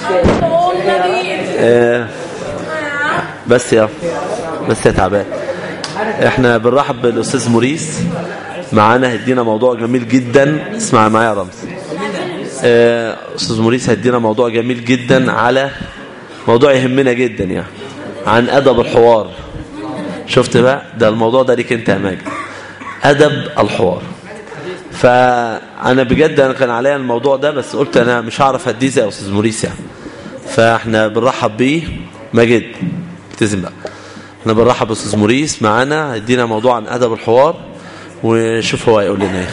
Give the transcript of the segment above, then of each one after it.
آه، بس يا بس يا تعبان احنا بنرحب بالاستاذ موريس معانا هيدينا موضوع جميل جدا اسمع معايا يا رمز آه، استاذ موريس هيدينا موضوع جميل جدا على موضوع يهمنا جدا يعني عن ادب الحوار شفت بقى ده الموضوع ده ليك انت يا ماجد ادب الحوار فانا بجد انا كان عليا الموضوع ده بس قلت انا مش هعرف اديه زي استاذ موريس يعني فاحنا بنرحب بيه ماجد التزم بقى احنا بنرحب باستاذ موريس معانا هيدينا موضوع عن ادب الحوار ونشوف هو هيقول لنا ايه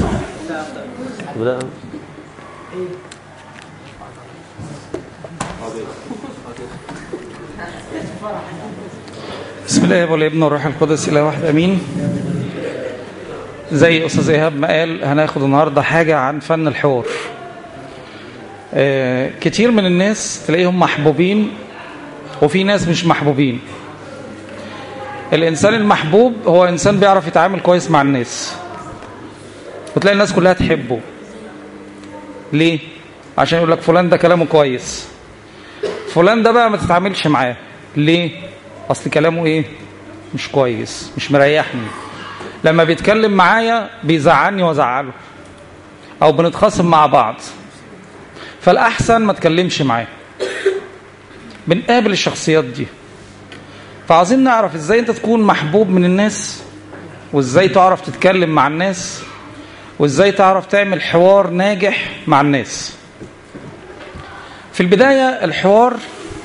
بسم الله والابن والروح القدس الى واحد امين زي استاذ ايهاب ما قال هناخد النهارده حاجه عن فن الحوار آه كتير من الناس تلاقيهم محبوبين وفي ناس مش محبوبين الانسان المحبوب هو انسان بيعرف يتعامل كويس مع الناس وتلاقي الناس كلها تحبه ليه عشان يقول لك فلان ده كلامه كويس فلان ده بقى ما تتعاملش معاه ليه اصل كلامه ايه مش كويس مش مريحني لما بيتكلم معايا بيزعلني وازعله او بنتخاصم مع بعض فالاحسن ما تكلمش معاه بنقابل الشخصيات دي فعايزين نعرف ازاي انت تكون محبوب من الناس وازاي تعرف تتكلم مع الناس وازاي تعرف تعمل حوار ناجح مع الناس في البداية الحوار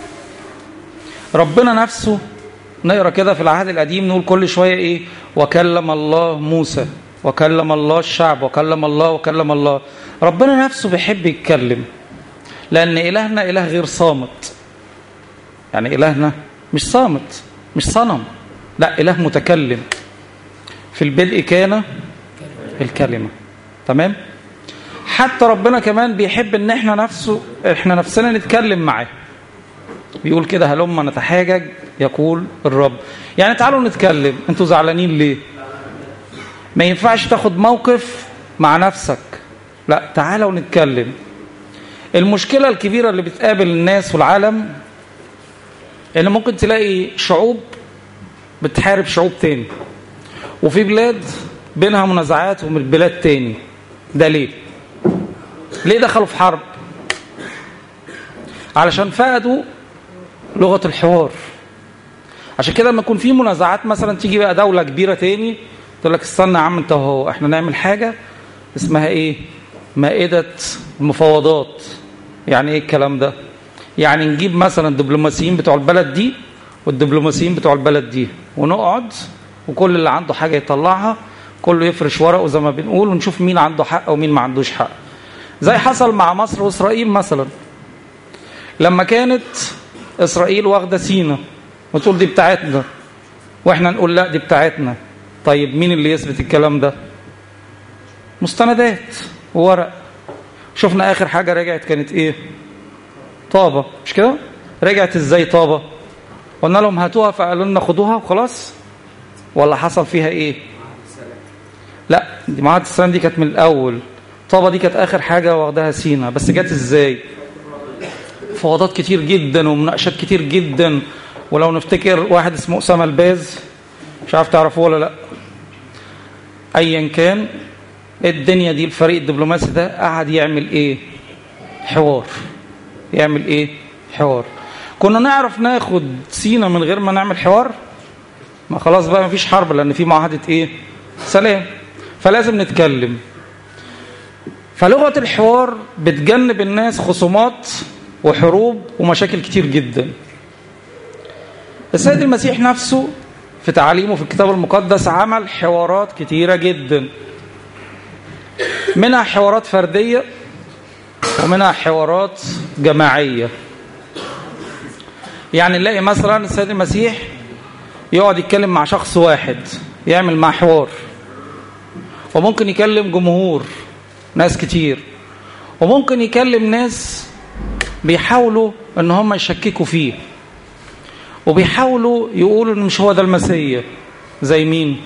ربنا نفسه نقرا كده في العهد القديم نقول كل شويه ايه وكلم الله موسى وكلم الله الشعب وكلم الله وكلم الله ربنا نفسه بيحب يتكلم لان الهنا اله غير صامت يعني الهنا مش صامت مش صنم لا اله متكلم في البدء كان الكلمه تمام حتى ربنا كمان بيحب ان احنا نفسه احنا نفسنا نتكلم معاه بيقول كده هلما نتحاجج يقول الرب يعني تعالوا نتكلم انتوا زعلانين ليه ما ينفعش تاخد موقف مع نفسك لا تعالوا نتكلم المشكلة الكبيرة اللي بتقابل الناس في العالم ان ممكن تلاقي شعوب بتحارب شعوب تاني وفي بلاد بينها منازعات ومن بلاد تاني ده ليه ليه دخلوا في حرب علشان فقدوا لغة الحوار عشان كده لما يكون في منازعات مثلا تيجي بقى دولة كبيرة تاني تقول لك استنى يا عم انت وهو احنا نعمل حاجة اسمها ايه مائدة المفاوضات يعني ايه الكلام ده يعني نجيب مثلا الدبلوماسيين بتوع البلد دي والدبلوماسيين بتوع البلد دي ونقعد وكل اللي عنده حاجة يطلعها كله يفرش ورقه زي ما بنقول ونشوف مين عنده حق ومين ما عندوش حق زي حصل مع مصر واسرائيل مثلا لما كانت اسرائيل واخده سينا وتقول دي بتاعتنا واحنا نقول لا دي بتاعتنا طيب مين اللي يثبت الكلام ده مستندات وورق شفنا اخر حاجه رجعت كانت ايه طابه مش كده رجعت ازاي طابه قلنا لهم هاتوها فقالوا لنا خدوها وخلاص ولا حصل فيها ايه لا دي معاهده السلام دي كانت من الاول طابه دي كانت اخر حاجه واخداها سينا بس جت ازاي مفاوضات كتير جدا ومناقشات كتير جدا ولو نفتكر واحد اسمه أسامة الباز مش عارف تعرفوه ولا لا ايا كان الدنيا دي الفريق الدبلوماسي ده قعد يعمل ايه حوار يعمل ايه حوار كنا نعرف ناخد سينا من غير ما نعمل حوار ما خلاص بقى مفيش حرب لان في معاهده ايه سلام فلازم نتكلم فلغه الحوار بتجنب الناس خصومات وحروب ومشاكل كتير جدا السيد المسيح نفسه في تعاليمه في الكتاب المقدس عمل حوارات كتيرة جدا منها حوارات فردية ومنها حوارات جماعية يعني نلاقي مثلا السيد المسيح يقعد يتكلم مع شخص واحد يعمل معاه حوار وممكن يكلم جمهور ناس كتير وممكن يكلم ناس بيحاولوا ان هم يشككوا فيه وبيحاولوا يقولوا ان مش هو ده المسيح زي مين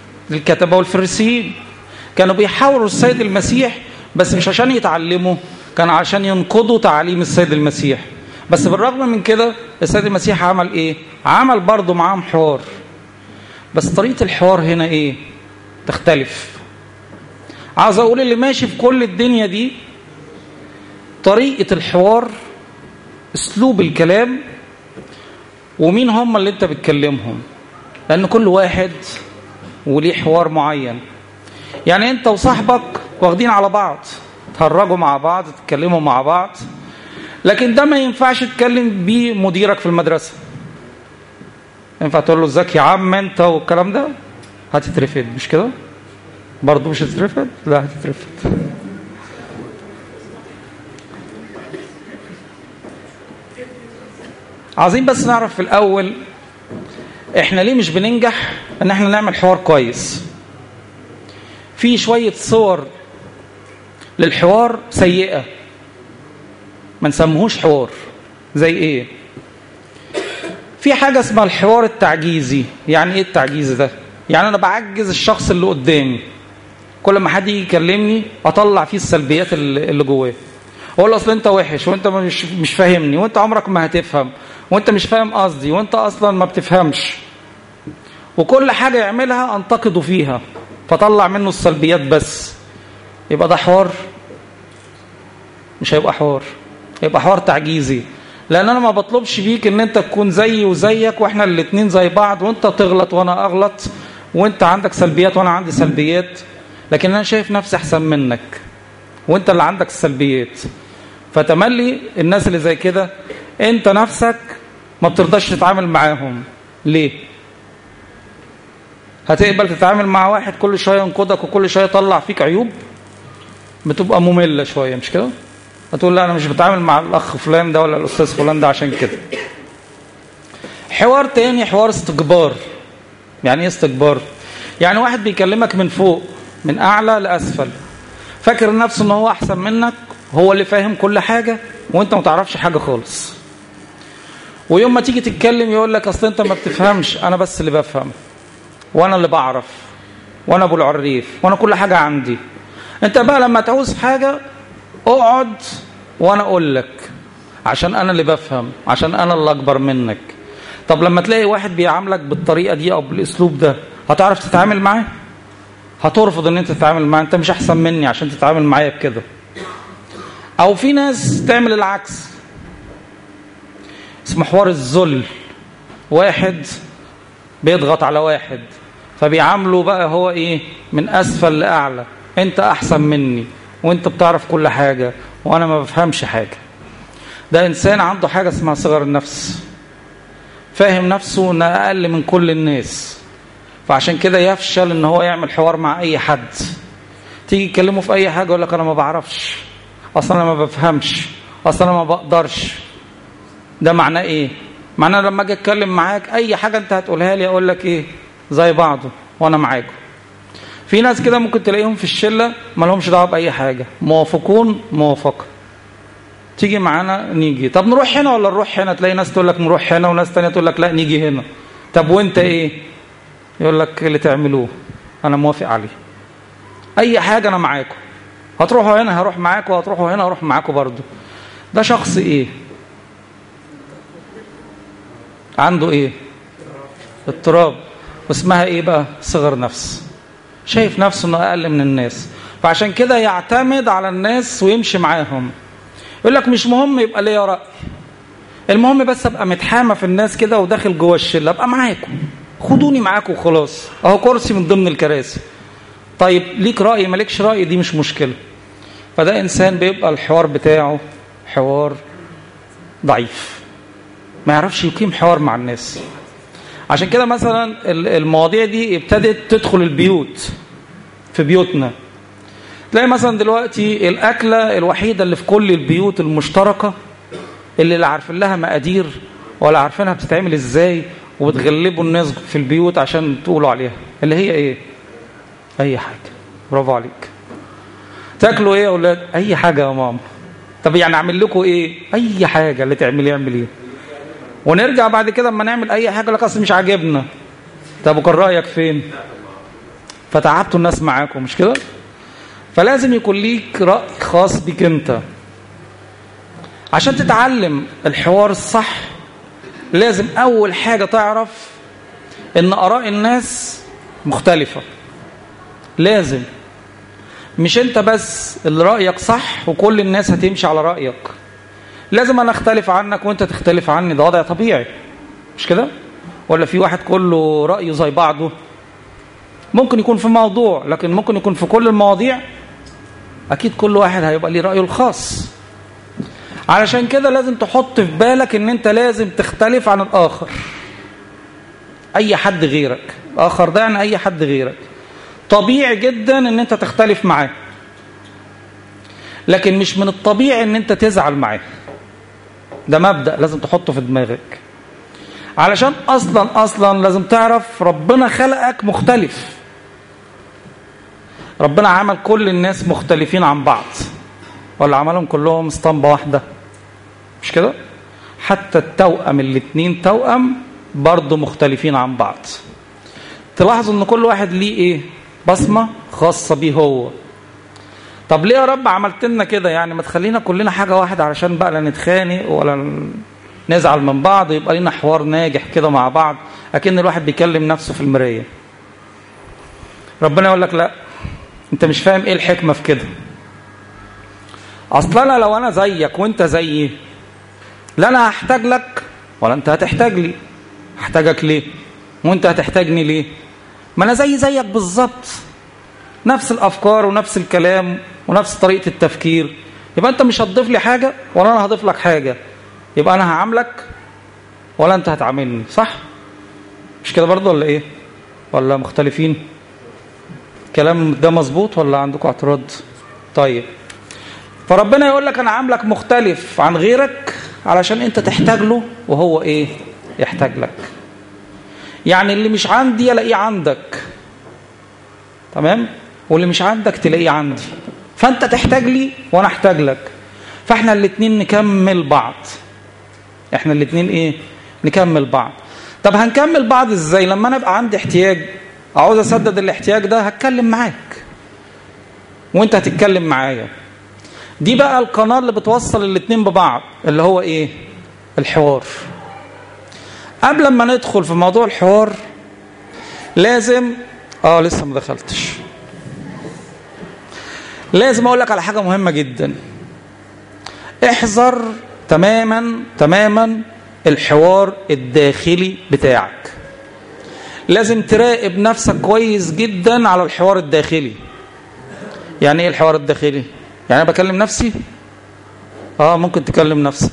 الكتبة والفريسيين كانوا بيحاولوا السيد المسيح بس مش عشان يتعلموا كان عشان ينقضوا تعاليم السيد المسيح بس بالرغم من كده السيد المسيح عمل ايه عمل برضه معاهم حوار بس طريقة الحوار هنا ايه تختلف عاوز اقول اللي ماشي في كل الدنيا دي طريقة الحوار اسلوب الكلام ومين هم اللي انت بتكلمهم لان كل واحد وليه حوار معين يعني انت وصاحبك واخدين على بعض تهرجوا مع بعض تتكلموا مع بعض لكن ده ما ينفعش تتكلم بيه مديرك في المدرسة ينفع تقول له ازيك يا عم انت والكلام ده هتترفد مش كده برضه مش هتترفد لا هتترفد عايزين بس نعرف في الاول احنا ليه مش بننجح ان احنا نعمل حوار كويس في شوية صور للحوار سيئة ما نسموهوش حوار زي ايه في حاجة اسمها الحوار التعجيزي يعني ايه التعجيز ده يعني انا بعجز الشخص اللي قدامي كل ما حد يجي يكلمني اطلع فيه السلبيات اللي اللي جواه اقول له اصل انت وحش وانت مش مش فاهمني وانت عمرك ما هتفهم وانت مش فاهم قصدي وانت اصلا ما بتفهمش وكل حاجة يعملها انتقده فيها فطلع منه السلبيات بس يبقى ده حوار مش هيبقى حوار يبقى حوار تعجيزي لان انا ما بطلبش بيك ان انت تكون زيي وزيك واحنا الاتنين زي بعض وانت تغلط وانا اغلط وانت عندك سلبيات وانا عندي سلبيات لكن انا شايف نفسي احسن منك وانت اللي عندك السلبيات فتملي الناس اللي زي كده انت نفسك ما بترضاش تتعامل معاهم ليه هتقبل تتعامل مع واحد كل شويه ينقدك وكل شويه يطلع فيك عيوب بتبقى ممله شويه مش كده هتقول لا انا مش بتعامل مع الاخ فلان ده ولا الاستاذ فلان ده عشان كده حوار تاني حوار استكبار يعني ايه استكبار يعني واحد بيكلمك من فوق من اعلى لاسفل فاكر نفسه ان هو احسن منك هو اللي فاهم كل حاجه وانت ما تعرفش حاجه خالص ويوم ما تيجي تتكلم يقول لك اصل انت ما بتفهمش انا بس اللي بفهم وانا اللي بعرف وانا ابو العريف وانا كل حاجه عندي انت بقى لما تعوز حاجه اقعد وانا اقول لك عشان انا اللي بفهم عشان انا اللي اكبر منك طب لما تلاقي واحد بيعاملك بالطريقه دي او بالاسلوب ده هتعرف تتعامل معاه هترفض ان انت تتعامل معاه انت مش احسن مني عشان تتعامل معايا بكده او في ناس تعمل العكس اسمه حوار الذل واحد بيضغط على واحد فبيعامله بقى هو ايه من اسفل لاعلى انت احسن مني وانت بتعرف كل حاجة وانا ما بفهمش حاجة ده انسان عنده حاجة اسمها صغر النفس فاهم نفسه انه اقل من كل الناس فعشان كده يفشل ان هو يعمل حوار مع اي حد تيجي تكلمه في اي حاجة يقول لك انا ما بعرفش اصلا انا ما بفهمش اصلا انا ما بقدرش ده معناه ايه معناه لما اجي اتكلم معاك اي حاجة انت هتقولها لي اقول لك ايه زي بعضه وانا معاكم في ناس كده ممكن تلاقيهم في الشلة ما لهمش دعوه بأي حاجة موافقون موافقة تيجي معانا نيجي طب نروح هنا ولا نروح هنا تلاقي ناس تقول لك نروح هنا وناس تانية تقول لك لا نيجي هنا طب وانت ايه يقول لك اللي تعملوه انا موافق عليه اي حاجة انا معاكم هتروحوا هنا هروح معاكم وهتروحوا هنا هروح معاكم برضو ده شخص ايه عنده ايه اضطراب واسمها ايه بقى صغر نفس شايف نفسه انه اقل من الناس فعشان كده يعتمد على الناس ويمشي معاهم يقول لك مش مهم يبقى ليا راي المهم بس ابقى متحامى في الناس كده وداخل جوه الشله ابقى معاكم خدوني معاكم وخلاص اهو كرسي من ضمن الكراسي طيب ليك راي مالكش راي دي مش مشكله فده انسان بيبقى الحوار بتاعه حوار ضعيف ما يعرفش يقيم حوار مع الناس عشان كده مثلا المواضيع دي ابتدت تدخل البيوت في بيوتنا تلاقي مثلا دلوقتي الأكلة الوحيدة اللي في كل البيوت المشتركة اللي لا عارفين لها مقادير ولا عارفينها بتتعمل ازاي وبتغلبوا الناس في البيوت عشان تقولوا عليها اللي هي ايه اي حاجة برافو عليك تاكلوا ايه يا اولاد اي حاجة يا ماما طب يعني اعمل لكم ايه اي حاجة اللي تعمليه اعمل ايه ونرجع بعد كده اما نعمل اي حاجه لك اصل مش عاجبنا طب وكان رايك فين فتعبتوا الناس معاكم مش كده فلازم يكون ليك راي خاص بك انت عشان تتعلم الحوار الصح لازم أول حاجة تعرف إن آراء الناس مختلفة لازم مش أنت بس اللي رأيك صح وكل الناس هتمشي على رأيك لازم أنا أختلف عنك وأنت تختلف عني ده وضع طبيعي مش كده؟ ولا في واحد كله رأيه زي بعضه ممكن يكون في موضوع لكن ممكن يكون في كل المواضيع أكيد كل واحد هيبقى ليه رأيه الخاص علشان كده لازم تحط في بالك ان انت لازم تختلف عن الآخر أي حد غيرك الآخر ده يعني أي حد غيرك طبيعي جدا ان انت تختلف معاه لكن مش من الطبيعي ان انت تزعل معاه ده مبدأ لازم تحطه في دماغك علشان اصلا اصلا لازم تعرف ربنا خلقك مختلف ربنا عمل كل الناس مختلفين عن بعض ولا عملهم كلهم اسطمبة واحدة مش كده حتى التوأم الاتنين توأم برضه مختلفين عن بعض تلاحظوا ان كل واحد ليه ايه بصمة خاصة بيه هو طب ليه يا رب عملت لنا كده يعني ما تخلينا كلنا حاجة واحدة علشان بقى لا نتخانق ولا نزعل من بعض يبقى لنا حوار ناجح كده مع بعض اكن الواحد بيكلم نفسه في المرايه ربنا يقول لك لا انت مش فاهم ايه الحكمه في كده اصلا انا لو انا زيك وانت زيي لا انا هحتاج لك ولا انت هتحتاج لي هحتاجك ليه وانت هتحتاجني ليه ما انا زي زيك بالظبط نفس الافكار ونفس الكلام ونفس طريقه التفكير يبقى انت مش هتضيف لي حاجه ولا انا هضيف لك حاجه يبقى انا هعاملك ولا انت هتعاملني صح مش كده برضه ولا ايه ولا مختلفين كلام ده مظبوط ولا عندكم اعتراض طيب فربنا يقول لك انا عاملك مختلف عن غيرك علشان انت تحتاج له وهو ايه يحتاج لك يعني اللي مش عندي الاقيه عندك تمام واللي مش عندك تلاقيه عندي فانت تحتاج لي وانا احتاج لك فاحنا الاتنين نكمل بعض احنا الاتنين ايه نكمل بعض طب هنكمل بعض ازاي لما انا ابقى عندي احتياج عاوز اسدد الاحتياج ده هتكلم معاك وانت هتتكلم معايا دي بقى القناه اللي بتوصل الاتنين ببعض اللي هو ايه الحوار قبل ما ندخل في موضوع الحوار لازم اه لسه ما دخلتش لازم اقول لك على حاجه مهمه جدا احذر تماما تماما الحوار الداخلي بتاعك لازم تراقب نفسك كويس جدا على الحوار الداخلي يعني ايه الحوار الداخلي يعني انا بكلم نفسي اه ممكن تكلم نفسك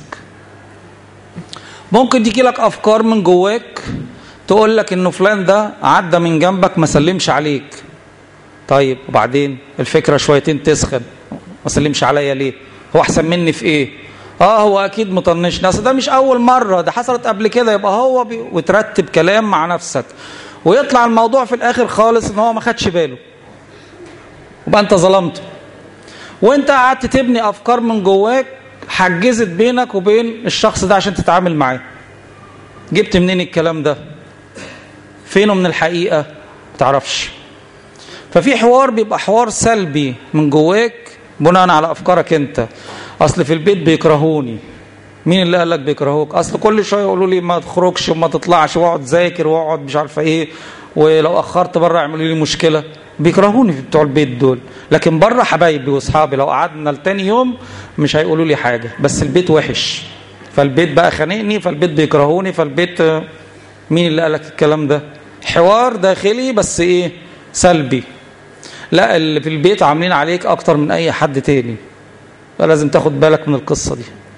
ممكن تيجي لك افكار من جواك تقول لك انه فلان ده عدى من جنبك ما سلمش عليك طيب وبعدين الفكره شويتين تسخن ما سلمش عليا ليه هو احسن مني في ايه اه هو اكيد مطنشني اصل ده مش اول مره ده حصلت قبل كده يبقى هو بي... وترتب كلام مع نفسك ويطلع الموضوع في الاخر خالص ان هو ما خدش باله يبقى انت ظلمته وانت قعدت تبني افكار من جواك حجزت بينك وبين الشخص ده عشان تتعامل معاه جبت منين الكلام ده فينه من الحقيقه ما تعرفش ففي حوار بيبقى حوار سلبي من جواك بناء على افكارك انت اصل في البيت بيكرهوني مين اللي قال لك بيكرهوك اصل كل شويه يقولوا لي ما تخرجش وما تطلعش واقعد ذاكر واقعد مش عارفه ايه ولو اخرت بره يعملوا لي مشكله بيكرهوني في بتوع البيت دول لكن بره حبايبي واصحابي لو قعدنا لتاني يوم مش هيقولوا لي حاجه بس البيت وحش فالبيت بقى خانقني فالبيت بيكرهوني فالبيت مين اللي قال لك الكلام ده حوار داخلي بس ايه سلبي لا اللي في البيت عاملين عليك اكتر من اي حد تاني فلازم تاخد بالك من القصة دي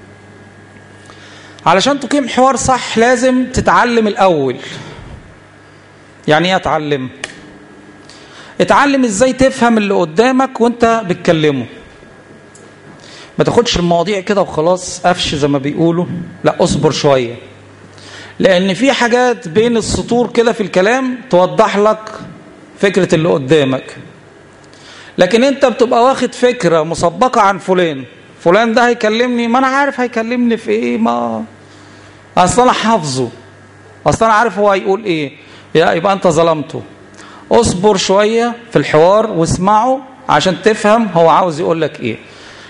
علشان تقيم حوار صح لازم تتعلم الأول يعني ايه اتعلم اتعلم ازاي تفهم اللي قدامك وانت بتكلمه ما تاخدش المواضيع كده وخلاص قفش زي ما بيقولوا لا اصبر شوية لان في حاجات بين السطور كده في الكلام توضح لك فكرة اللي قدامك لكن انت بتبقى واخد فكرة مسبقة عن فلان فلان ده هيكلمني ما انا عارف هيكلمني في ايه ما اصلا انا حافظه اصلا انا عارف هو هيقول ايه يبقى انت ظلمته اصبر شوية في الحوار واسمعه عشان تفهم هو عاوز يقول لك ايه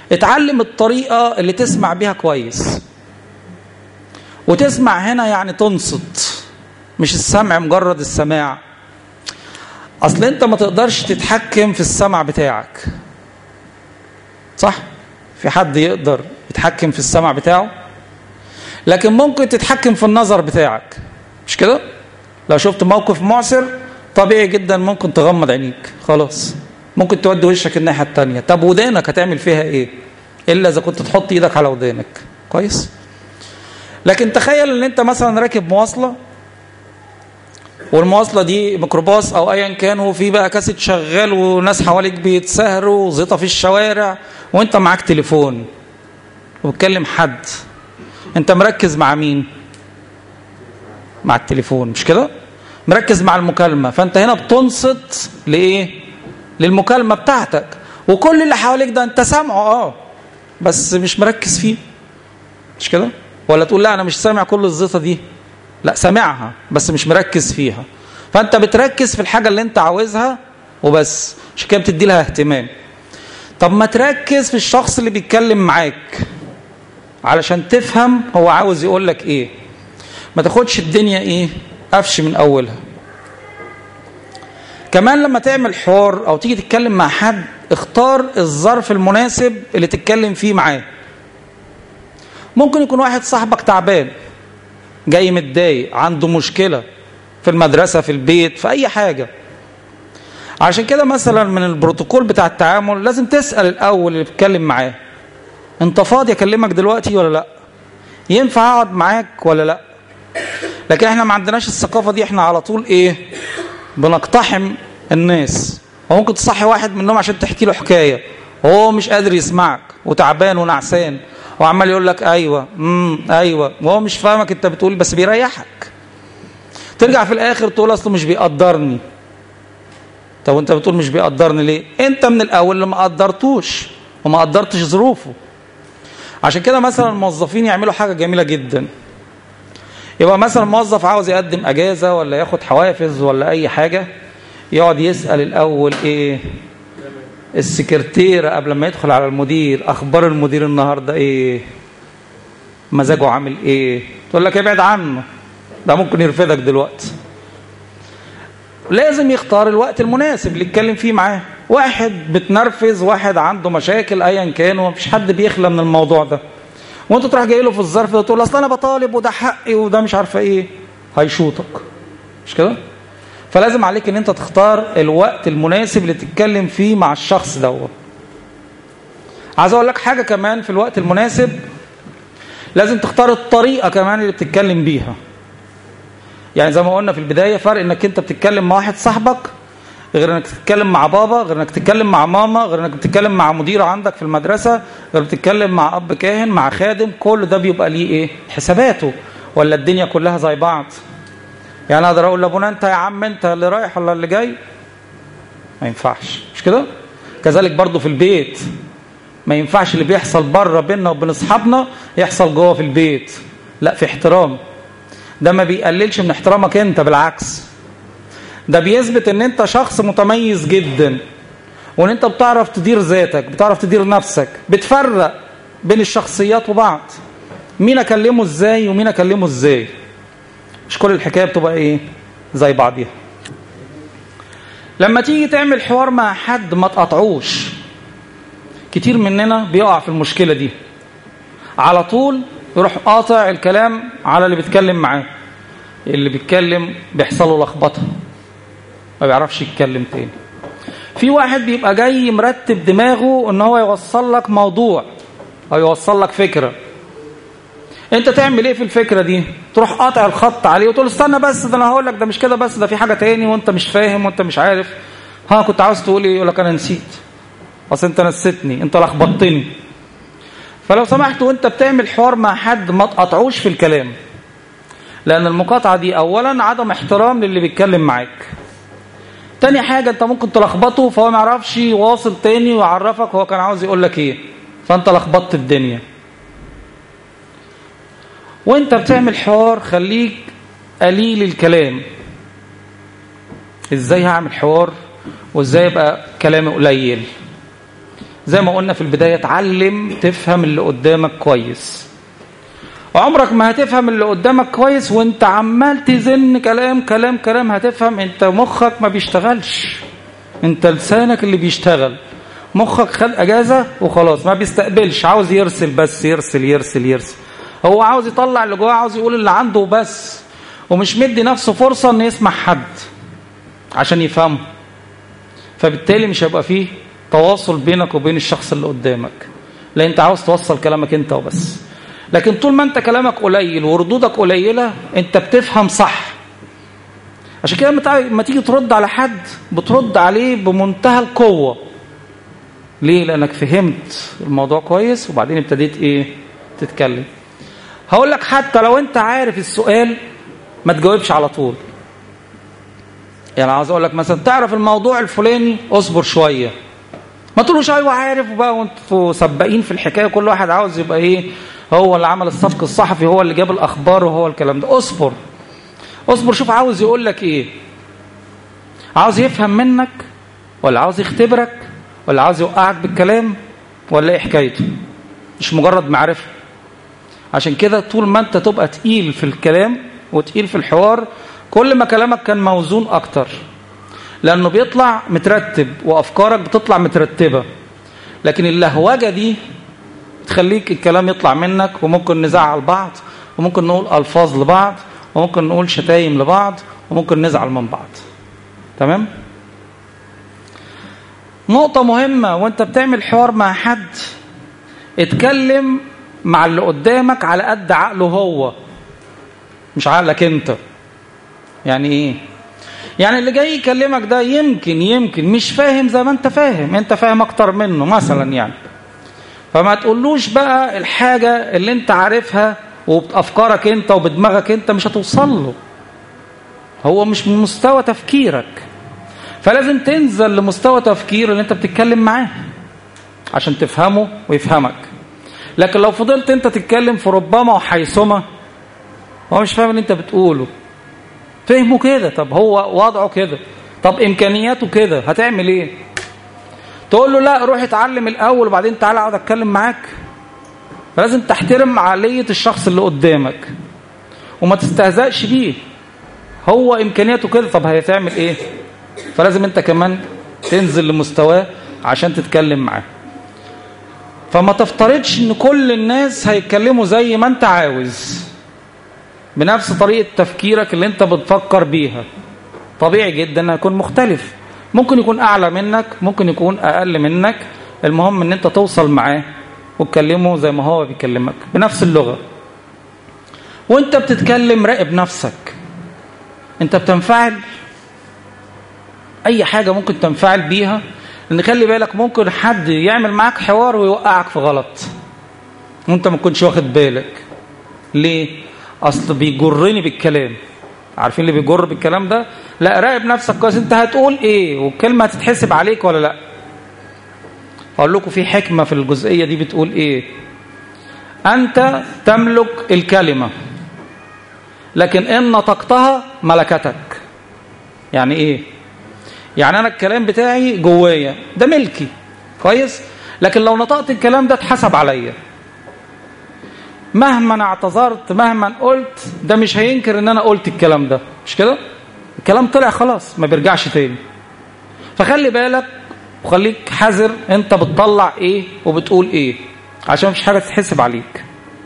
اتعلم الطريقة اللي تسمع بيها كويس وتسمع هنا يعني تنصت مش السمع مجرد السماع اصل انت ما تقدرش تتحكم في السمع بتاعك صح في حد يقدر يتحكم في السمع بتاعه لكن ممكن تتحكم في النظر بتاعك مش كده لو شفت موقف معسر طبيعي جدا ممكن تغمض عينيك خلاص ممكن تودي وشك الناحيه التانية طب ودانك هتعمل فيها ايه الا اذا كنت تحط ايدك على ودانك كويس لكن تخيل ان انت مثلا راكب مواصله والمواصله دي ميكروباص او ايا كان وفي بقى كاسيت شغال وناس حواليك بيتسهروا وزيطه في الشوارع وانت معاك تليفون وبتكلم حد انت مركز مع مين مع التليفون مش كده مركز مع المكالمه فانت هنا بتنصت لايه للمكالمه بتاعتك وكل اللي حواليك ده انت سامعه اه بس مش مركز فيه مش كده ولا تقول لا انا مش سامع كل الزيطه دي لا سامعها بس مش مركز فيها فانت بتركز في الحاجه اللي انت عاوزها وبس عشان كده بتدي لها اهتمام طب ما تركز في الشخص اللي بيتكلم معاك علشان تفهم هو عاوز يقول لك ايه ما تاخدش الدنيا ايه قفش من اولها كمان لما تعمل حوار او تيجي تتكلم مع حد اختار الظرف المناسب اللي تتكلم فيه معاه ممكن يكون واحد صاحبك تعبان جاي متضايق عنده مشكلة في المدرسة في البيت في أي حاجة عشان كده مثلا من البروتوكول بتاع التعامل لازم تسأل الأول اللي بتتكلم معاه أنت فاضي أكلمك دلوقتي ولا لأ ينفع أقعد معاك ولا لأ لكن احنا ما عندناش الثقافة دي احنا على طول ايه بنقتحم الناس وممكن تصحي واحد منهم عشان تحكي له حكاية وهو مش قادر يسمعك وتعبان ونعسان وعمال يقول لك ايوه امم ايوه وهو مش فاهمك انت بتقول بس بيريحك ترجع في الاخر تقول اصله مش بيقدرني طب وانت بتقول مش بيقدرني ليه انت من الاول اللي ما قدرتوش وما قدرتش ظروفه عشان كده مثلا الموظفين يعملوا حاجه جميله جدا يبقى مثلا موظف عاوز يقدم اجازه ولا ياخد حوافز ولا اي حاجه يقعد يسال الاول ايه السكرتيرة قبل ما يدخل على المدير أخبار المدير النهاردة إيه مزاجه عامل إيه تقول لك ابعد عنه ده ممكن يرفدك دلوقتي لازم يختار الوقت المناسب اللي يتكلم فيه معاه واحد بتنرفز واحد عنده مشاكل ايا كان ومفيش حد بيخلى من الموضوع ده وانت تروح جاي له في الظرف ده تقول اصل انا بطالب وده حقي وده مش عارفه ايه هيشوطك مش كده فلازم عليك ان انت تختار الوقت المناسب اللي تتكلم فيه مع الشخص دوت عايز اقول لك حاجه كمان في الوقت المناسب لازم تختار الطريقه كمان اللي بتتكلم بيها يعني زي ما قلنا في البدايه فرق انك انت بتتكلم مع واحد صاحبك غير انك تتكلم مع بابا غير انك تتكلم مع ماما غير انك تتكلم مع مدير عندك في المدرسه غير بتتكلم مع اب كاهن مع خادم كل ده بيبقى ليه ايه حساباته ولا الدنيا كلها زي بعض يعني اقدر اقول لابونا انت يا عم انت اللي رايح ولا اللي جاي ما ينفعش مش كده كذلك برضو في البيت ما ينفعش اللي بيحصل بره بيننا وبين اصحابنا يحصل جوه في البيت لا في احترام ده ما بيقللش من احترامك انت بالعكس ده بيثبت ان انت شخص متميز جدا وان انت بتعرف تدير ذاتك بتعرف تدير نفسك بتفرق بين الشخصيات وبعض مين اكلمه ازاي ومين اكلمه ازاي مش كل الحكايه بتبقى ايه زي بعضيها لما تيجي تعمل حوار مع حد ما تقطعوش كتير مننا بيقع في المشكله دي على طول يروح قاطع الكلام على اللي بيتكلم معاه اللي بيتكلم بيحصل له لخبطه ما بيعرفش يتكلم تاني في واحد بيبقى جاي مرتب دماغه ان هو يوصل لك موضوع او يوصل لك فكره انت تعمل ايه في الفكره دي تروح قاطع الخط عليه وتقول استنى بس ده انا هقول لك ده مش كده بس ده في حاجه تاني وانت مش فاهم وانت مش عارف ها كنت عاوز تقول ايه يقول لك انا نسيت اصل انت نسيتني انت لخبطتني فلو سمحت وانت بتعمل حوار مع حد ما تقطعوش في الكلام لان المقاطعه دي اولا عدم احترام للي بيتكلم معاك تاني حاجه انت ممكن تلخبطه فهو ما يعرفش يواصل تاني ويعرفك هو كان عاوز يقول لك ايه فانت لخبطت الدنيا وانت بتعمل حوار خليك قليل الكلام ازاي هعمل حوار وازاي يبقى كلامي قليل زي ما قلنا في البداية اتعلم تفهم اللي قدامك كويس عمرك ما هتفهم اللي قدامك كويس وانت عمال تزن كلام كلام كلام هتفهم انت مخك ما بيشتغلش انت لسانك اللي بيشتغل مخك خد اجازة وخلاص ما بيستقبلش عاوز يرسل بس يرسل يرسل يرسل هو عاوز يطلع اللي جواه عاوز يقول اللي عنده بس ومش مدي نفسه فرصة ان يسمع حد عشان يفهمه فبالتالي مش هيبقى فيه تواصل بينك وبين الشخص اللي قدامك لا انت عاوز توصل كلامك انت وبس لكن طول ما انت كلامك قليل وردودك قليلة انت بتفهم صح عشان كده لما تيجي ترد على حد بترد عليه بمنتهى القوة ليه لانك فهمت الموضوع كويس وبعدين ابتديت ايه تتكلم هقول لك حتى لو انت عارف السؤال ما تجاوبش على طول يعني عاوز اقول لك مثلا تعرف الموضوع الفلاني اصبر شويه ما تقولوش ايوه عارف وبقى وانتوا سباقين في الحكايه كل واحد عاوز يبقى ايه هو اللي عمل الصفق الصحفي هو اللي جاب الاخبار وهو الكلام ده اصبر اصبر شوف عاوز يقول لك ايه عاوز يفهم منك ولا عاوز يختبرك ولا عاوز يوقعك بالكلام ولا ايه حكايته مش مجرد معرفه عشان كده طول ما انت تبقى تقيل في الكلام وتقيل في الحوار كل ما كلامك كان موزون اكتر لانه بيطلع مترتب وافكارك بتطلع مترتبه لكن اللهوجه دي تخليك الكلام يطلع منك وممكن نزعل بعض وممكن نقول الفاظ لبعض وممكن نقول شتايم لبعض وممكن نزعل من بعض تمام نقطة مهمة وانت بتعمل حوار مع حد اتكلم مع اللي قدامك على قد عقله هو مش عقلك انت يعني ايه يعني اللي جاي يكلمك ده يمكن يمكن مش فاهم زي ما انت فاهم انت فاهم اكتر منه مثلا يعني فما تقولوش بقى الحاجة اللي انت عارفها وبأفكارك انت وبدماغك انت مش هتوصل له هو مش من مستوى تفكيرك فلازم تنزل لمستوى تفكير اللي انت بتتكلم معاه عشان تفهمه ويفهمك لكن لو فضلت انت تتكلم في ربما وحيثما هو مش فاهم اللي انت بتقوله فهمه كده طب هو وضعه كده طب امكانياته كده هتعمل ايه تقول له لا روح اتعلم الاول وبعدين تعالى اقعد اتكلم معاك لازم تحترم عقليه الشخص اللي قدامك وما تستهزأش بيه هو امكانياته كده طب هتعمل ايه فلازم انت كمان تنزل لمستواه عشان تتكلم معاه فما تفترضش ان كل الناس هيتكلموا زي ما انت عاوز بنفس طريقة تفكيرك اللي انت بتفكر بيها طبيعي جدا هيكون مختلف ممكن يكون اعلى منك ممكن يكون اقل منك المهم ان انت توصل معاه وتكلمه زي ما هو بيكلمك بنفس اللغة وانت بتتكلم راقب نفسك انت بتنفعل اي حاجة ممكن تنفعل بيها لان خلي بالك ممكن حد يعمل معاك حوار ويوقعك في غلط وانت ما كنتش واخد بالك ليه اصل بيجرني بالكلام عارفين اللي بيجر بالكلام ده لا راقب نفسك كويس انت هتقول ايه والكلمه هتتحسب عليك ولا لا اقول لكم في حكمه في الجزئيه دي بتقول ايه انت تملك الكلمه لكن ان نطقتها ملكتك يعني ايه يعني انا الكلام بتاعي جوايا ده ملكي كويس لكن لو نطقت الكلام ده اتحسب عليا مهما اعتذرت مهما قلت ده مش هينكر ان انا قلت الكلام ده مش كده الكلام طلع خلاص ما بيرجعش تاني فخلي بالك وخليك حذر انت بتطلع ايه وبتقول ايه عشان مفيش حاجه تتحسب عليك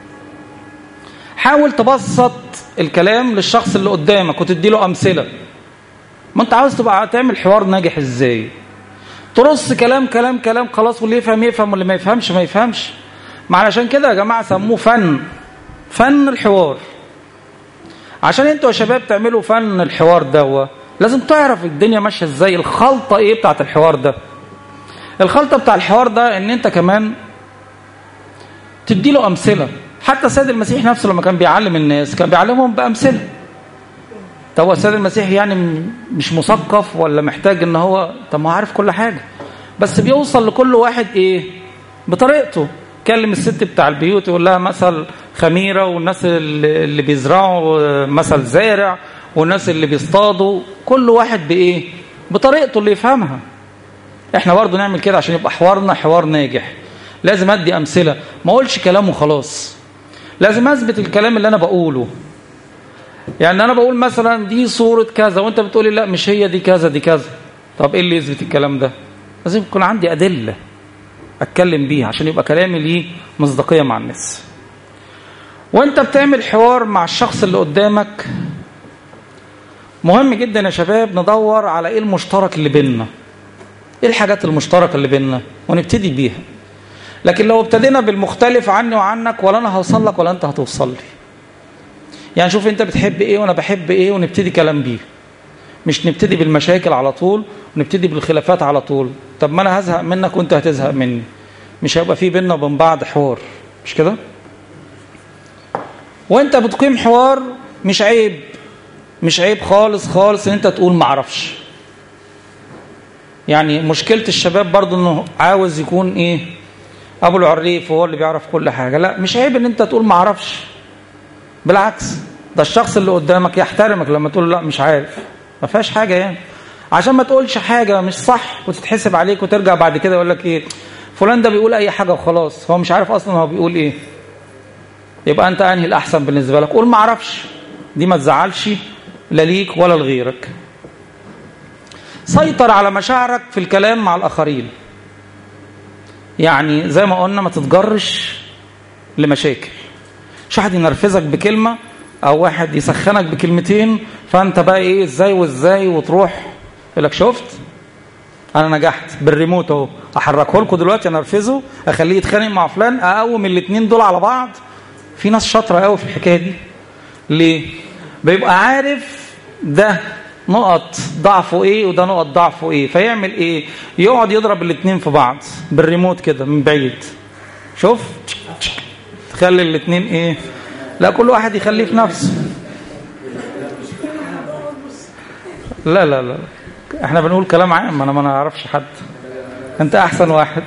حاول تبسط الكلام للشخص اللي قدامك وتدي له امثله ما انت عاوز تبقى تعمل حوار ناجح ازاي ترص كلام كلام كلام خلاص واللي يفهم يفهم واللي ما يفهمش ما يفهمش ما علشان كده يا جماعه سموه فن فن الحوار عشان انتوا يا شباب تعملوا فن الحوار ده لازم تعرف الدنيا ماشيه ازاي الخلطه ايه بتاعت الحوار ده الخلطه بتاع الحوار ده ان انت كمان تدي له امثله حتى السيد المسيح نفسه لما كان بيعلم الناس كان بيعلمهم بامثله طب هو السيد المسيح يعني مش مثقف ولا محتاج ان هو طب ما هو عارف كل حاجه بس بيوصل لكل واحد ايه بطريقته كلم الست بتاع البيوت يقول لها مثل خميره والناس اللي بيزرعوا مثل زارع والناس اللي بيصطادوا كل واحد بايه بطريقته اللي يفهمها احنا برضو نعمل كده عشان يبقى حوارنا حوار ناجح لازم ادي امثله ما اقولش كلام وخلاص لازم اثبت الكلام اللي انا بقوله يعني انا بقول مثلا دي صوره كذا وانت بتقولي لا مش هي دي كذا دي كذا طب ايه اللي يثبت الكلام ده لازم يكون عندي ادله اتكلم بيها عشان يبقى كلامي ليه مصداقيه مع الناس وانت بتعمل حوار مع الشخص اللي قدامك مهم جدا يا شباب ندور على ايه المشترك اللي بيننا ايه الحاجات المشتركه اللي بيننا ونبتدي بيها لكن لو ابتدينا بالمختلف عني وعنك ولا انا هوصل لك ولا انت هتوصل لي يعني شوف انت بتحب ايه وانا بحب ايه ونبتدي كلام بيه مش نبتدي بالمشاكل على طول ونبتدي بالخلافات على طول طب ما انا هزهق منك وانت هتزهق مني مش هيبقى في بيننا وبين بعض حوار مش كده وانت بتقيم حوار مش عيب مش عيب خالص خالص ان انت تقول معرفش يعني مشكلة الشباب برضو انه عاوز يكون ايه ابو العريف وهو اللي بيعرف كل حاجة لا مش عيب ان انت تقول معرفش بالعكس ده الشخص اللي قدامك يحترمك لما تقول لا مش عارف ما فيهاش حاجة يعني عشان ما تقولش حاجة مش صح وتتحسب عليك وترجع بعد كده يقول لك ايه فلان ده بيقول اي حاجة وخلاص هو مش عارف اصلا هو بيقول ايه يبقى انت انهي الاحسن بالنسبة لك قول ما اعرفش دي ما تزعلش لا ليك ولا لغيرك سيطر على مشاعرك في الكلام مع الاخرين يعني زي ما قلنا ما تتجرش لمشاكل مش واحد ينرفزك بكلمة او واحد يسخنك بكلمتين فانت بقى ايه ازاي وازاي وتروح يقول لك شفت انا نجحت بالريموت اهو احركه لكم دلوقتي انرفزه اخليه يتخانق مع فلان اقوم الاثنين دول على بعض في ناس شاطره قوي في الحكايه دي ليه بيبقى عارف ده نقط ضعفه ايه وده نقط ضعفه ايه فيعمل ايه يقعد يضرب الاثنين في بعض بالريموت كده من بعيد شوف تخلي الاثنين ايه لا كل واحد يخليه في نفسه لا لا لا احنا بنقول كلام عام انا ما نعرفش حد انت احسن واحد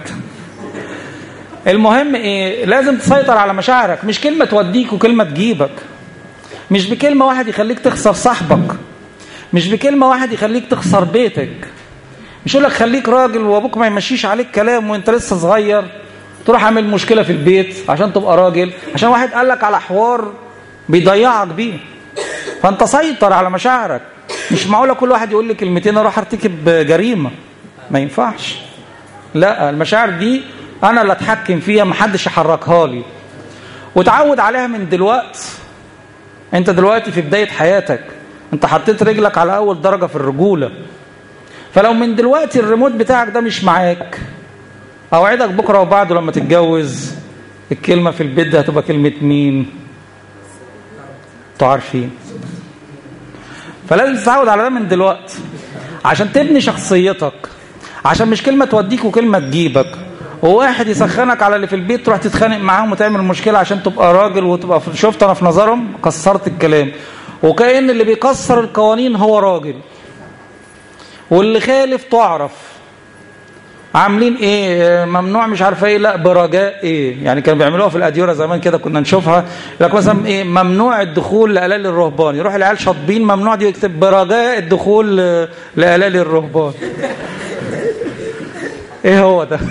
المهم ايه لازم تسيطر على مشاعرك مش كلمة توديك وكلمة تجيبك مش بكلمة واحد يخليك تخسر صاحبك مش بكلمة واحد يخليك تخسر بيتك مش يقول لك خليك راجل وابوك ما يمشيش عليك كلام وانت لسه صغير تروح عامل مشكلة في البيت عشان تبقى راجل عشان واحد قال لك على حوار بيضيعك بيه فانت سيطر على مشاعرك مش معقولة كل واحد يقول لي كلمتين اروح ارتكب جريمة ما ينفعش لا المشاعر دي انا اللي اتحكم فيها محدش يحركها لي وتعود عليها من دلوقت انت دلوقتي في بداية حياتك انت حطيت رجلك على اول درجة في الرجولة فلو من دلوقتي الريموت بتاعك ده مش معاك اوعدك بكرة وبعده لما تتجوز الكلمة في البيت ده هتبقى كلمة مين انتوا عارفين فلازم تتعود على ده من دلوقتي عشان تبني شخصيتك عشان مش كلمة توديك وكلمة تجيبك وواحد يسخنك على اللي في البيت تروح تتخانق معاهم وتعمل مشكلة عشان تبقى راجل وتبقى شفت انا في نظرهم كسرت الكلام وكأن اللي بيكسر القوانين هو راجل واللي خالف تعرف عاملين ايه ممنوع مش عارفه ايه لا برجاء ايه يعني كانوا بيعملوها في الاديره زمان كده كنا نشوفها لك مثلا ايه ممنوع الدخول لالال الرهبان يروح العيال شاطبين ممنوع دي يكتب برجاء الدخول لالال الرهبان ايه هو ده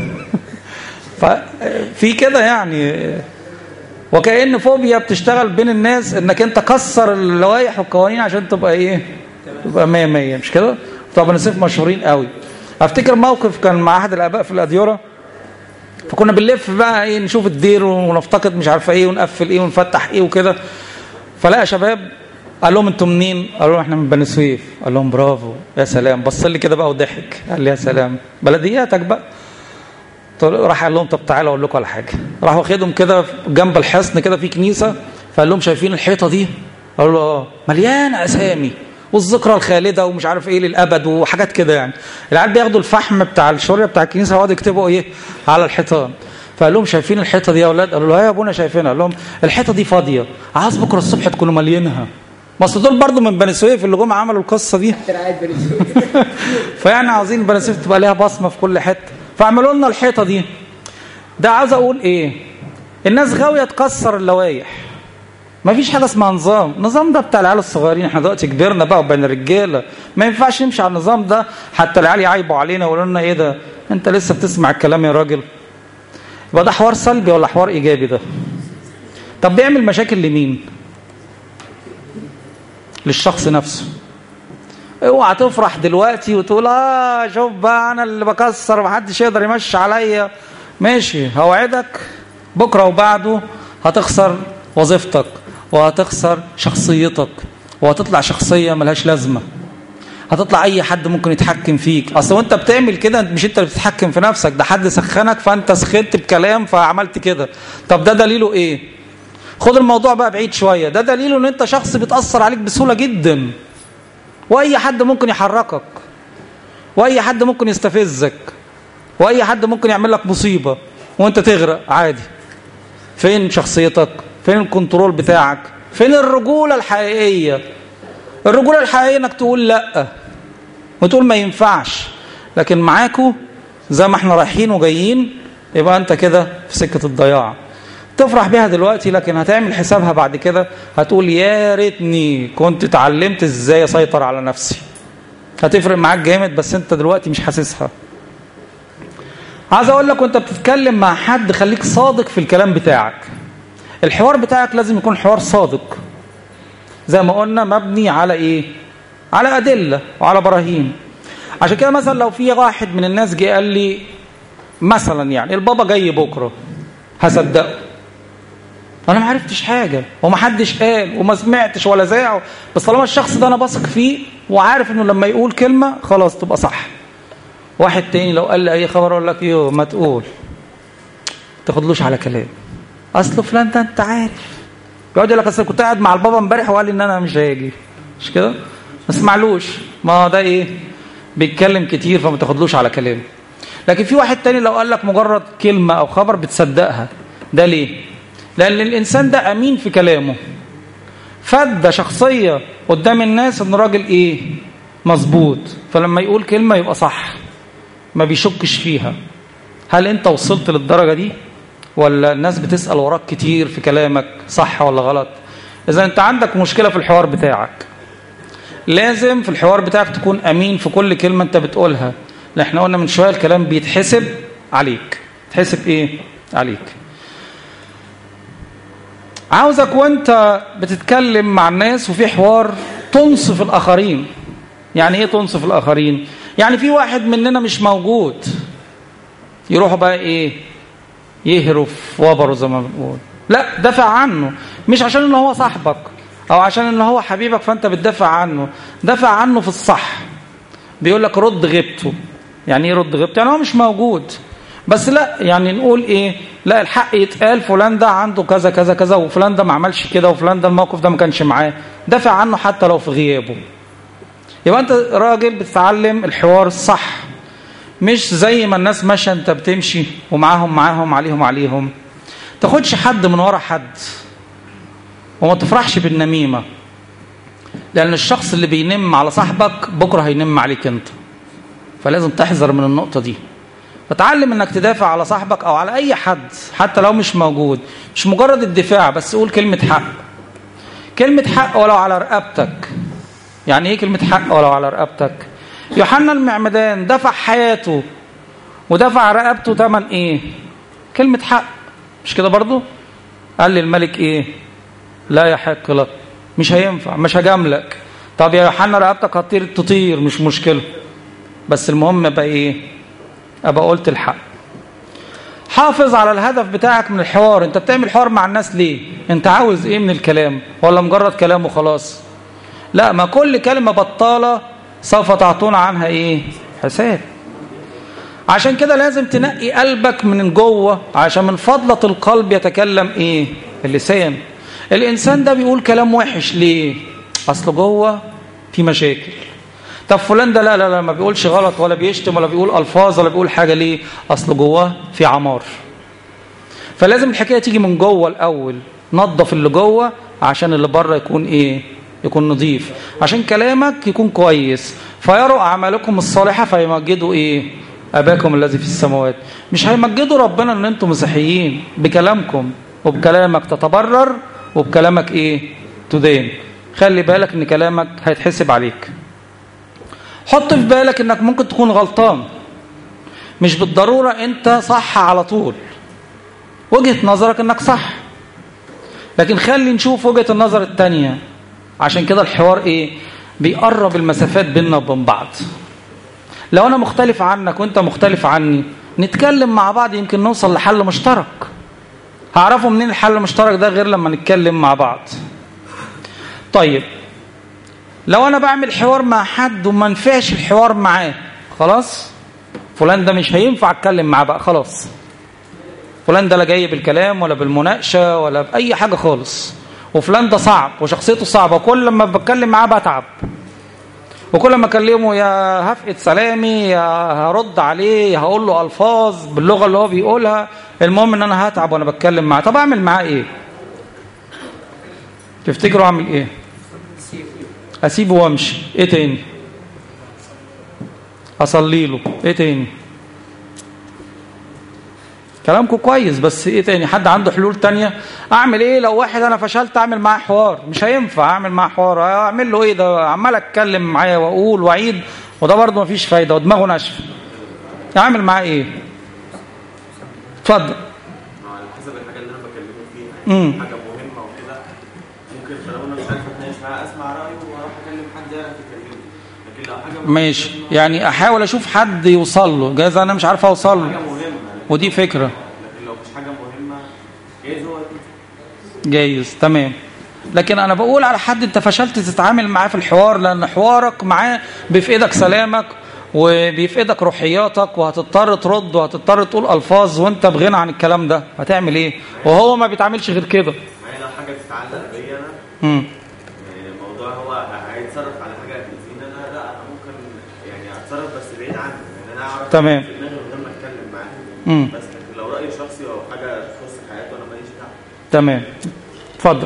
ففي كده يعني وكأن فوبيا بتشتغل بين الناس انك انت كسر اللوائح والقوانين عشان تبقى ايه تبقى مية مية مش كده طبعا نسيف مشهورين قوي افتكر موقف كان مع احد الاباء في الاديره فكنا بنلف بقى ايه نشوف الدير ونفتقد مش عارفه ايه ونقفل ايه ونفتح ايه وكده فلقى شباب قال لهم انتم منين؟ قالوا لهم احنا من بني سويف قال لهم برافو يا سلام بص لي كده بقى وضحك قال لي يا سلام بلدياتك بقى راح قال لهم طب تعالوا اقول لكم على حاجه راح واخدهم كده جنب الحصن كده في كنيسه فقال لهم شايفين الحيطه دي قالوا له اه مليانه اسامي والذكرى الخالده ومش عارف ايه للابد وحاجات كده يعني العيال بياخدوا الفحم بتاع الشوريه بتاع الكنيسه ويقعدوا يكتبوا ايه على الحيطان فقال لهم شايفين الحيطه دي يا اولاد قالوا له يا ابونا شايفينها قال لهم الحيطه دي فاضيه عايز بكره الصبح تكونوا مالينها ما اصل دول برضه من بني سويف اللي جم عملوا القصه دي فيعني عاوزين بني سويف تبقى ليها بصمه في كل حته فاعملوا لنا الحيطه دي ده عاوز اقول ايه الناس غاويه تكسر اللوائح ما فيش حاجه اسمها نظام النظام ده بتاع العيال الصغيرين احنا دلوقتي كبرنا بقى وبين الرجاله ما ينفعش نمشي على النظام ده حتى العيال يعيبوا علينا ويقولوا لنا ايه ده انت لسه بتسمع الكلام يا راجل يبقى ده حوار سلبي ولا حوار ايجابي ده طب بيعمل مشاكل لمين للشخص نفسه اوعى تفرح دلوقتي وتقول اه شوف بقى انا اللي بكسر محدش يقدر يمشي عليا ماشي هوعدك بكره وبعده هتخسر وظيفتك وهتخسر شخصيتك وهتطلع شخصيه ملهاش لازمه هتطلع اي حد ممكن يتحكم فيك اصل وانت بتعمل كده مش انت اللي بتتحكم في نفسك ده حد سخنك فانت سخنت بكلام فعملت كده طب ده دليله ايه خد الموضوع بقى بعيد شويه ده دليله ان انت شخص بيتاثر عليك بسهوله جدا واي حد ممكن يحركك واي حد ممكن يستفزك واي حد ممكن يعمل لك مصيبه وانت تغرق عادي فين شخصيتك فين الكنترول بتاعك فين الرجوله الحقيقيه الرجوله الحقيقيه انك تقول لا وتقول ما ينفعش لكن معاكوا زي ما احنا رايحين وجايين يبقى انت كده في سكه الضياع تفرح بيها دلوقتي لكن هتعمل حسابها بعد كده هتقول يا ريتني كنت اتعلمت ازاي اسيطر على نفسي هتفرق معاك جامد بس انت دلوقتي مش حاسسها عايز اقول لك وانت بتتكلم مع حد خليك صادق في الكلام بتاعك الحوار بتاعك لازم يكون حوار صادق زي ما قلنا مبني على ايه على ادله وعلى براهين عشان كده مثلا لو في واحد من الناس جه قال لي مثلا يعني البابا جاي بكره هصدقه انا ما عرفتش حاجه ومحدش قال وما سمعتش ولا زاعه بس طالما الشخص ده انا بثق فيه وعارف انه لما يقول كلمه خلاص تبقى صح واحد تاني لو قال لي اي خبر اقول لك يو ما تقول تاخدلوش على كلام اصل فلان ده انت عارف يقعد يقول لك اصل كنت قاعد مع البابا امبارح وقال لي ان انا مش هاجي مش كده ما اسمعلوش ما ده ايه بيتكلم كتير فما تاخدلوش على كلام لكن في واحد تاني لو قال لك مجرد كلمه او خبر بتصدقها ده ليه لان الانسان ده امين في كلامه فدى شخصيه قدام الناس ان راجل ايه مظبوط فلما يقول كلمه يبقى صح ما بيشكش فيها هل انت وصلت للدرجه دي ولا الناس بتسال وراك كتير في كلامك صح ولا غلط اذا انت عندك مشكله في الحوار بتاعك لازم في الحوار بتاعك تكون امين في كل كلمه انت بتقولها اللي احنا قلنا من شويه الكلام بيتحسب عليك تحسب ايه عليك عاوزك وانت بتتكلم مع الناس وفي حوار تنصف الاخرين يعني ايه تنصف الاخرين يعني في واحد مننا مش موجود يروحوا بقى ايه يهرف وبروا زي ما بنقول لا دافع عنه مش عشان ان هو صاحبك او عشان ان هو حبيبك فانت بتدافع عنه دافع عنه في الصح بيقول لك رد غيبته يعني ايه رد غيبته يعني هو مش موجود بس لا يعني نقول ايه لا الحق يتقال فلان ده عنده كذا كذا كذا وفلان ده ما عملش كده وفلان ده الموقف ده ما كانش معاه دافع عنه حتى لو في غيابه يبقى انت راجل بتتعلم الحوار الصح مش زي ما الناس ماشيه انت بتمشي ومعاهم معاهم عليهم عليهم تاخدش حد من ورا حد وما تفرحش بالنميمه لان الشخص اللي بينم على صاحبك بكره هينم عليك انت فلازم تحذر من النقطه دي فتعلم انك تدافع على صاحبك او على اي حد حتى لو مش موجود مش مجرد الدفاع بس قول كلمه حق كلمه حق ولو على رقبتك يعني ايه كلمه حق ولو على رقبتك يوحنا المعمدان دفع حياته ودفع رقبته ثمن ايه كلمه حق مش كده برضو قال للملك ايه لا يحق لك مش هينفع مش هجاملك طب يا يوحنا رقبتك هتطير تطير مش مشكله بس المهم ابقى ايه ابقى قلت الحق حافظ على الهدف بتاعك من الحوار انت بتعمل حوار مع الناس ليه انت عاوز ايه من الكلام ولا مجرد كلام وخلاص لا ما كل كلمة بطالة سوف تعطون عنها ايه حساب عشان كده لازم تنقي قلبك من جوه عشان من فضلة القلب يتكلم ايه اللسان الانسان ده بيقول كلام وحش ليه اصل جوه في مشاكل طب فلان ده لا لا لا ما بيقولش غلط ولا بيشتم ولا بيقول الفاظ ولا بيقول حاجه ليه اصل جواه في عمار فلازم الحكايه تيجي من جوه الاول نظف اللي جوه عشان اللي بره يكون ايه يكون نظيف عشان كلامك يكون كويس فيروا اعمالكم الصالحه فيمجدوا ايه اباكم الذي في السماوات مش هيمجدوا ربنا ان انتم مسيحيين بكلامكم وبكلامك تتبرر وبكلامك ايه تدين خلي بالك ان كلامك هيتحسب عليك حط في بالك انك ممكن تكون غلطان مش بالضرورة انت صح على طول وجهة نظرك انك صح لكن خلي نشوف وجهة النظر التانية عشان كده الحوار ايه بيقرب المسافات بيننا وبين بعض لو انا مختلف عنك وانت مختلف عني نتكلم مع بعض يمكن نوصل لحل مشترك هعرفوا منين الحل المشترك ده غير لما نتكلم مع بعض طيب لو انا بعمل حوار مع حد وما نفعش الحوار معاه خلاص فلان ده مش هينفع اتكلم معاه بقى خلاص فلان ده لا جاي بالكلام ولا بالمناقشه ولا باي حاجه خالص وفلان ده صعب وشخصيته صعبه وكل لما بتكلم معاه بتعب وكل ما اكلمه يا هفقد سلامي يا هرد عليه يا هقول له الفاظ باللغه اللي هو بيقولها المهم ان انا هتعب وانا بتكلم معاه طب اعمل معاه ايه تفتكروا اعمل ايه اسيبه وامشي ايه تاني اصلي له ايه تاني كلامكم كويس بس ايه تاني حد عنده حلول تانية اعمل ايه لو واحد انا فشلت اعمل معاه حوار مش هينفع اعمل معاه حوار اعمل له ايه ده عمال اتكلم معاه واقول واعيد وده برضه مفيش فايده ودماغه ناشفه اعمل معاه ايه اتفضل على حسب الحاجه اللي انا بكلمه فيها امم حاجه مهمه وكده ممكن لو انا مش عارف اتناقش معاه اسمع رايه واروح اكلم حد يعرف يكلمه لكن لو حاجه ماشي يعني احاول اشوف حد يوصل له جايز انا مش عارف اوصل حاجه له مهمه لكن ودي فكره لكن لو مش حاجه مهمه جايز هو جايز تمام لكن انا بقول على حد انت فشلت تتعامل معاه في الحوار لان حوارك معاه بيفقدك سلامك وبيفقدك روحياتك وهتضطر ترد وهتضطر تقول الفاظ وانت بغنى عن الكلام ده هتعمل ايه وهو ما بيتعاملش غير كده ما هي لو حاجه تتعلق بيا انا امم يعني الموضوع هو ه- هيتصرف على حاجه هتأذيني انا لا انا ممكن يعني اتصرف بس بعيد عنه يعني انا اعرف تمام. في دماغي من غير ما اتكلم معاه امم بس لكن لو راي شخصي او حاجه تخص حياته انا ماليش دعوه تمام اتفضل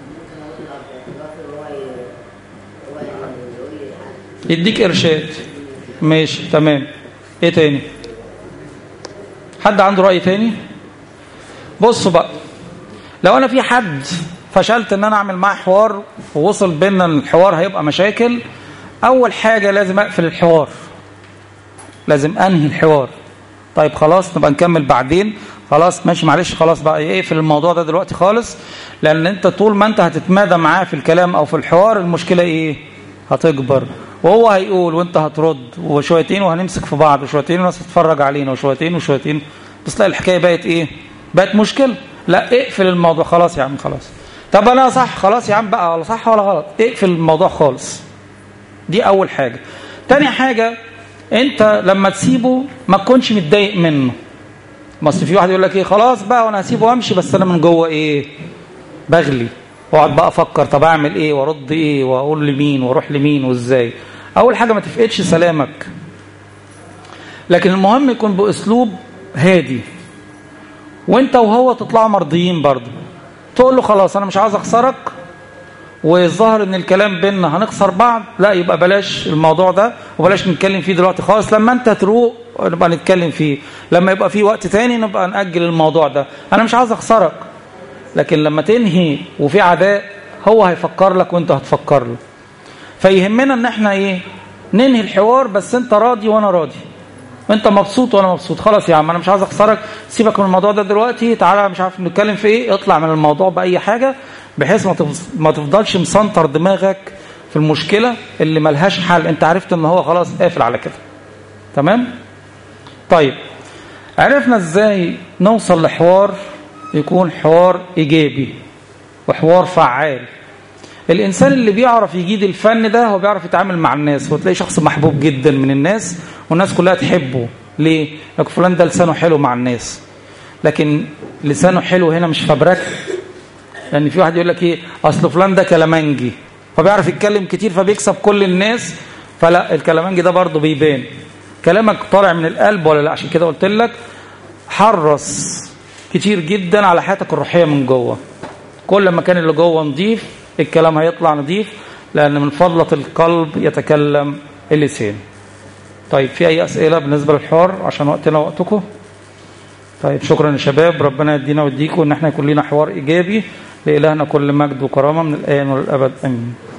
يديك ارشاد ماشي تمام ايه تاني حد عنده رأي تاني بصوا بقى لو انا في حد فشلت ان انا اعمل معاه حوار ووصل بينا ان الحوار هيبقى مشاكل اول حاجة لازم اقفل الحوار لازم انهي الحوار طيب خلاص نبقى نكمل بعدين خلاص ماشي معلش خلاص بقى اقفل الموضوع ده دلوقتي خالص لان انت طول ما انت هتتمادى معاه في الكلام او في الحوار المشكلة ايه هتكبر وهو هيقول وانت هترد وشويتين وهنمسك في بعض وشويتين والناس تتفرج علينا وشويتين وشويتين بس تلاقي الحكايه بقت ايه بقت مشكله لا اقفل الموضوع خلاص يا عم خلاص طب انا صح خلاص يا عم بقى ولا صح ولا غلط اقفل الموضوع خالص دي اول حاجه تاني حاجه انت لما تسيبه ما تكونش متضايق منه بس في واحد يقول لك ايه خلاص بقى وانا هسيبه وامشي بس انا من جوه ايه بغلي واقعد بقى افكر طب اعمل ايه وارد ايه واقول لمين واروح لمين وازاي اول حاجه ما تفقدش سلامك لكن المهم يكون باسلوب هادي وانت وهو تطلعوا مرضيين برضه تقول له خلاص انا مش عايز اخسرك والظاهر ان الكلام بيننا هنخسر بعض لا يبقى بلاش الموضوع ده وبلاش نتكلم فيه دلوقتي خالص لما انت تروق نبقى نتكلم فيه لما يبقى في وقت تاني نبقى نأجل الموضوع ده انا مش عايز اخسرك لكن لما تنهي وفي عداء هو هيفكر لك وانت هتفكر له فيهمنا ان احنا ايه ننهي الحوار بس انت راضي وانا راضي وانت مبسوط وانا مبسوط خلاص يا عم انا مش عايز اخسرك سيبك من الموضوع ده دلوقتي تعالى مش عارف نتكلم في ايه اطلع من الموضوع باي حاجه بحيث ما تفض- ما تفضلش مسنطر دماغك في المشكله اللي ملهاش حل انت عرفت ان هو خلاص قافل على كده تمام طيب عرفنا ازاي نوصل لحوار يكون حوار ايجابي وحوار فعال الانسان اللي بيعرف يجيد الفن ده هو بيعرف يتعامل مع الناس هو تلاقي شخص محبوب جدا من الناس والناس كلها تحبه ليه لك فلان ده لسانه حلو مع الناس لكن لسانه حلو هنا مش فبرك لان يعني في واحد يقول لك ايه اصل فلان ده كلامنجي فبيعرف يتكلم كتير فبيكسب كل الناس فلا الكلامنجي ده برضه بيبان كلامك طالع من القلب ولا لا عشان كده قلت لك حرص كتير جدا على حياتك الروحيه من جوه كل ما كان اللي جوه نظيف الكلام هيطلع نظيف لان من فضله القلب يتكلم اللسان طيب في اي اسئله بالنسبه للحوار عشان وقتنا وقتكم طيب شكرا يا شباب ربنا يدينا ويديكم ان احنا يكون لنا حوار ايجابي لإلهنا كل مجد وكرامة من الآن والأبد آمين